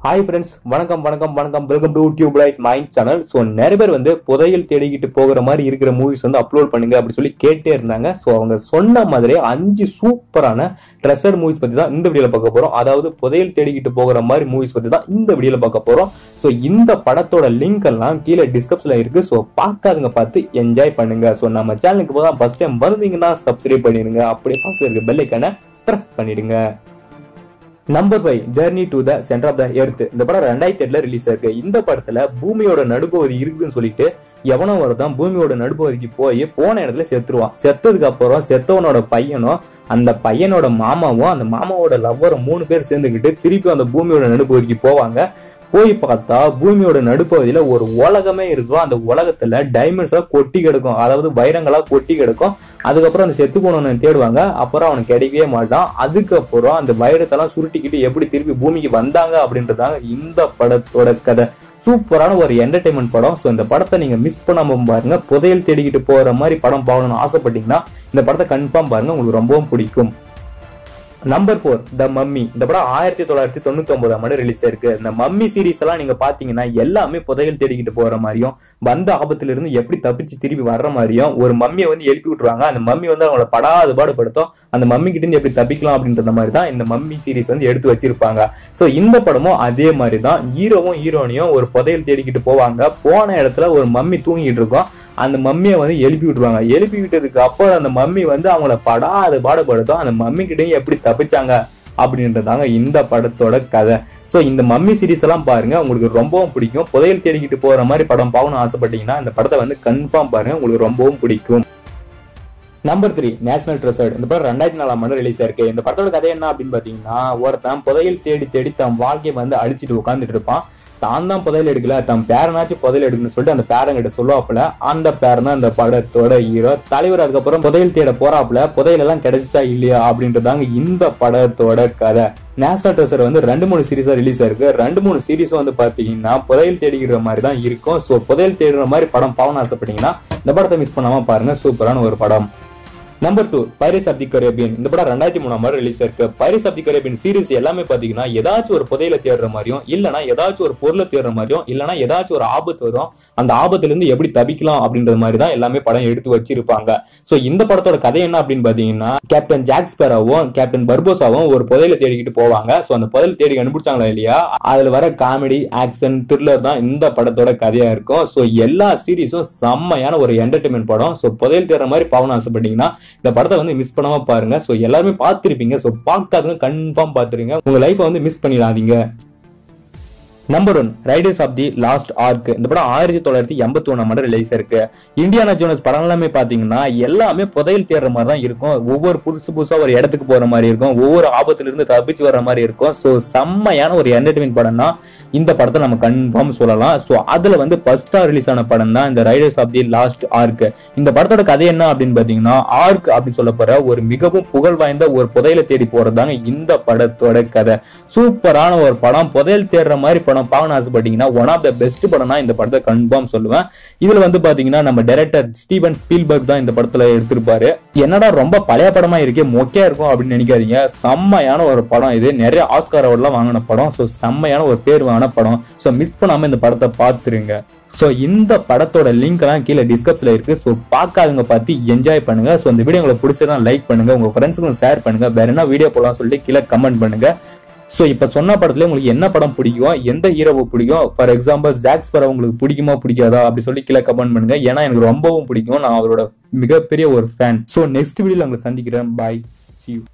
hi friends வணக்கம் வணக்கம் வணக்கம் welcome to tube light mind channel so நிறைய பேர் வந்து புதையல் தேடிக்கிட்டு போகிற மாதிரி இருக்கிற மூவிஸ் வந்து அப்லோட் பண்ணுங்க அப்படி சொல்லி கேட்டே இருந்தாங்க ஸோ அவங்க சொன்ன மாதிரியே அஞ்சு சூப்பரான ட்ரெஷர் மூவிஸ் பற்றி தான் இந்த வீடியோவில் பார்க்க போகிறோம் அதாவது புதையல் தேடிக்கிட்டு போகிற மாதிரி மூவிஸ் பற்றி தான் இந்த வீடியோவில் பார்க்க போகிறோம் ஸோ இந்த படத்தோட லிங்க் எல்லாம் கீழே டிஸ்கிரிப்ஷனில் இருக்கு ஸோ பார்க்காதுங்க பார்த்து என்ஜாய் பண்ணுங்க ஸோ நம்ம சேனலுக்கு போதான் ஃபர்ஸ்ட் டைம் வந்தீங்கன்னா சப்ஸ்கிரைப் பண்ணிடுங்க அப்படியே பார்த்து இருக்க பெல்லைக்கான ப்ரெஸ் பண்ணிடுங்க number five journey to the centre of the earth இந்த படம் ரெண்டாயிரத்தி எட்டுல ரிலீஸ் ஆயிருக்கு இந்த படத்துல பூமியோட நடுப்பகுதி இருக்குதுன்னு சொல்லிட்டு எவனோ ஒருத்தன் பூமியோட நடுப்பகுதிக்கு போய் போன இடத்துல செத்துருவான் செத்ததுக்கு அப்புறம் செத்தவனோட பையனும் அந்த பையனோட மாமாவும் அந்த மாமாவோட லவ்வரும் மூணு பேர் சேர்ந்துக்கிட்டு திருப்பி அந்த பூமியோட நடுப்பகுதிக்கு போவாங்க போய் பார்த்தா பூமியோட நடுப்பகுதியில ஒரு உலகமே இருக்கும் அந்த உலகத்துல டைமண்ட்ஸா கொட்டி கிடக்கும் அதாவது வைரங்களா கொட்டி கிடக்கும் அதுக்கப்புறம் அந்த செத்து போனவனை தேடுவாங்க அப்புறம் அவனுக்கு கிடைக்கவே மாட்டான் அதுக்கப்புறம் அந்த வைரத்தெல்லாம் சுருட்டிக்கிட்டு எப்படி திருப்பி பூமிக்கு வந்தாங்க அப்படின்றதாங்க இந்த படத்தோட கதை சூப்பரான ஒரு என்டர்டைன்மெண்ட் படம் ஸோ இந்த படத்தை நீங்க மிஸ் பண்ணாம பாருங்க புதையல் தேடிக்கிட்டு போற மாதிரி படம் பார்க்கணும்னு ஆசைப்பட்டீங்கன்னா இந்த படத்தை கன்ஃபார்ம் பாருங்க உங்களுக்கு ரொம்பவும் பிடிக்கும் நம்பர் ஃபோர் த மம்மி இந்த படம் ஆயிரத்தி தொள்ளாயிரத்தி தொண்ணூத்தி ஒன்பதாம் ஆண்டு ரிலீஸ் ஆயிருக்கு இந்த மம்மி சீரிஸ் எல்லாம் நீங்க பாத்தீங்கன்னா எல்லாமே புதையல் தேடிக்கிட்டு போற மாதிரியும் வந்த ஆபத்துல இருந்து எப்படி தப்பிச்சு திருப்பி வர்ற மாதிரியும் ஒரு மம்மியை வந்து எழுப்பி விட்டுருவாங்க அந்த மம்மி வந்து அவங்கள படாது பாடுபடுத்தும் அந்த மம்மி கிட்ட இருந்து எப்படி தப்பிக்கலாம் அப்படின்ற மாதிரி தான் இந்த மம்மி சீரிஸ் வந்து எடுத்து வச்சிருப்பாங்க சோ இந்த படமும் அதே மாதிரி தான் ஹீரோவும் ஹீரோனியும் ஒரு புதையல் தேடிக்கிட்டு போவாங்க போன இடத்துல ஒரு மம்மி தூங்கிட்டு இருக்கும் அந்த மம்மியை வந்து எழுப்பி விட்டுருவாங்க எழுப்பி விட்டதுக்கு அப்புறம் அந்த மம்மி வந்து அவங்கள படாது பாடுபடுத்தும் அந்த மம்மி கிட்டையும் எப்படி தப்பிச்சாங்க அப்படின்றதாங்க இந்த படத்தோட கதை ஸோ இந்த மம்மி சீரிஸ் எல்லாம் பாருங்க உங்களுக்கு ரொம்பவும் பிடிக்கும் புதையல் தேடிக்கிட்டு போற மாதிரி படம் பார்க்கணும்னு ஆசைப்பட்டீங்கன்னா இந்த படத்தை வந்து கன்ஃபார்ம் பாருங்க உங்களுக்கு ரொம்பவும் பிடிக்கும் நம்பர் த்ரீ நேஷனல் ட்ரெஷர்ட் இந்த படம் ரெண்டாயிரத்தி நாலாம் ஆண்டு ரிலீஸ் ஆயிருக்கு இந்த படத்தோட கதை என்ன அப்படின்னு பாத்தீங்கன்னா ஒருத்தன் புதையல் தேடி தேடி தன் வாழ்க்கையை வந்து அழிச்சிட்டு உட்காந்துட்டு இருப்பான் தான் தான் புதையல் எடுக்கல தன் பேரனாச்சும் புதையல் எடுக்கணும்னு சொல்லிட்டு அந்த பேரங்கிட்ட சொல்லுவாப்புல அந்த பேரன் தான் இந்த படத்தோட ஹீரோ தலைவர் அதுக்கப்புறம் புதையல் தேட போறாப்புல புதையல் எல்லாம் கிடைச்சா இல்லையா அப்படின்றதாங்க இந்த படத்தோட கதை நேஷனல் ட்ரெஷர் வந்து ரெண்டு மூணு சீரீஸா ரிலீஸ் ஆயிருக்கு ரெண்டு மூணு சீரீஸ் வந்து பாத்தீங்கன்னா புதையல் தேடிக்கிற மாதிரி தான் இருக்கும் ஸோ புதையல் தேடுற மாதிரி படம் பாவன ஆசைப்பட்டீங்கன்னா இந்த படத்தை மிஸ் பண்ணாம பாருங்க சூப்பரான ஒரு படம் number two pirates of the Caribbean இந்த படம் ரெண்டாயிரத்தி மூணாம் ஆண்டு ரிலீஸ் இருக்கு pirates of the Caribbean series எல்லாமே பாத்தீங்கன்னா ஏதாச்சும் ஒரு புதையில தேடுற மாதிரியும் இல்லனா ஏதாச்சும் ஒரு பொருளை தேடுற மாதிரியும் இல்லனா ஏதாச்சும் ஒரு ஆபத்து வரும் அந்த ஆபத்துல இருந்து எப்படி தப்பிக்கலாம் அப்படின்ற மாதிரி தான் எல்லாமே படம் எடுத்து வச்சிருப்பாங்க சோ இந்த படத்தோட கதை என்ன அப்படின்னு பாத்தீங்கன்னா கேப்டன் ஜாக்ஸ்பராவும் கேப்டன் பர்போசாவும் ஒரு புதையில தேடிக்கிட்டு போவாங்க சோ அந்த புதையல் தேடி கண்டுபிடிச்சாங்களா இல்லையா அதுல வர காமெடி ஆக்ஷன் த்ரில்லர் தான் இந்த படத்தோட கதையா இருக்கும் சோ எல்லா சீரிஸும் செம்மையான ஒரு என்டர்டைன்மெண்ட் படம் சோ புதையல் தேடுற மாதிரி பாவன ஆசைப்பட்டீங்கன்னா இந்த படத்தை வந்து மிஸ் பண்ணாம பாருங்க ஸோ எல்லாருமே பார்த்துருப்பீங்க ஸோ பார்க்காதவங்க கன்ஃபார்ம் பார்த்துருங்க உங்க லைஃப்பை வந்து மிஸ் பண்ணிடாதீங்க number one raiders of the lost ark இந்த படம் ஆயிரத்தி தொள்ளாயிரத்தி எண்பத்தி ஒன்னாம் ஆண்டு ரிலீஸ் இருக்கு இந்தியானா ஜோனஸ் படம் எல்லாமே பாத்தீங்கன்னா எல்லாமே புதையல் தேடுற மாதிரி தான் இருக்கும் ஒவ்வொரு புதுசு புதுசா ஒரு இடத்துக்கு போற மாதிரி இருக்கும் ஒவ்வொரு ஆபத்துல இருந்து தப்பிச்சு வர மாதிரி இருக்கும் ஸோ செம்மையான ஒரு என்டர்டைன்மெண்ட் படம்னா இந்த படத்தை நம்ம கன்ஃபார்ம் சொல்லலாம் ஸோ அதுல வந்து ஃபர்ஸ்டா ரிலீஸ் ஆன படம் தான் இந்த raiders of the lost ark இந்த படத்தோட கதை என்ன அப்படின்னு பாத்தீங்கன்னா ஆர்க் அப்படின்னு சொல்ல போற ஒரு மிகவும் புகழ் வாய்ந்த ஒரு புதையலை தேடி போறதாங்க இந்த படத்தோட கதை சூப்பரான ஒரு படம் புதையல் தேடுற மாதிரி படம் பார்க்கணும் ஆசைப்பட்டீங்கன்னா ஒன் ஆஃப் த பெஸ்ட் படம்னா இந்த படத்தை கன்ஃபார்ம் சொல்லுவேன் இதுல வந்து பாத்தீங்கன்னா நம்ம டைரக்டர் ஸ்டீவன் ஸ்பீல்பர்க் தான் இந்த படத்துல எடுத்திருப்பாரு என்னடா ரொம்ப பழைய படமா இருக்கே மொக்கையா இருக்கும் அப்படின்னு நினைக்காதீங்க செம்மையான ஒரு படம் இது நிறைய ஆஸ்கார் அவார்ட்லாம் வாங்கின படம் ஸோ செம்மையான ஒரு பேர் வாங்கின படம் ஸோ மிஸ் பண்ணாம இந்த படத்தை பார்த்துருங்க ஸோ இந்த படத்தோட லிங்க் எல்லாம் கீழே டிஸ்கிரிப்ஷன்ல இருக்கு ஸோ பார்க்காதவங்க பார்த்து என்ஜாய் பண்ணுங்க ஸோ இந்த வீடியோ உங்களுக்கு பிடிச்சதா லைக் பண்ணுங்க உங்க ஃப்ரெண்ட்ஸுக்கும் ஷேர் பண்ணுங்க வேற என்ன வீடியோ போடலாம் சொல்லிட்டு கீழே கமெண்ட் பண்ணுங்க ஸோ இப்போ சொன்ன படத்துல உங்களுக்கு என்ன படம் பிடிக்கும் எந்த ஹீரோவை பிடிக்கும் ஃபார் எக்ஸாம்பிள் ஜாக்ஸ் படம் உங்களுக்கு பிடிக்குமா பிடிக்காதா அப்படி சொல்லி கீழே கமெண்ட் பண்ணுங்க ஏன்னா எனக்கு ரொம்பவும் பிடிக்கும் நான் அவரோட மிகப்பெரிய ஒரு ஃபேன் ஸோ நெக்ஸ்ட் வீடியோல உங்களை சந்திக்கிறேன் பாய் சி யூ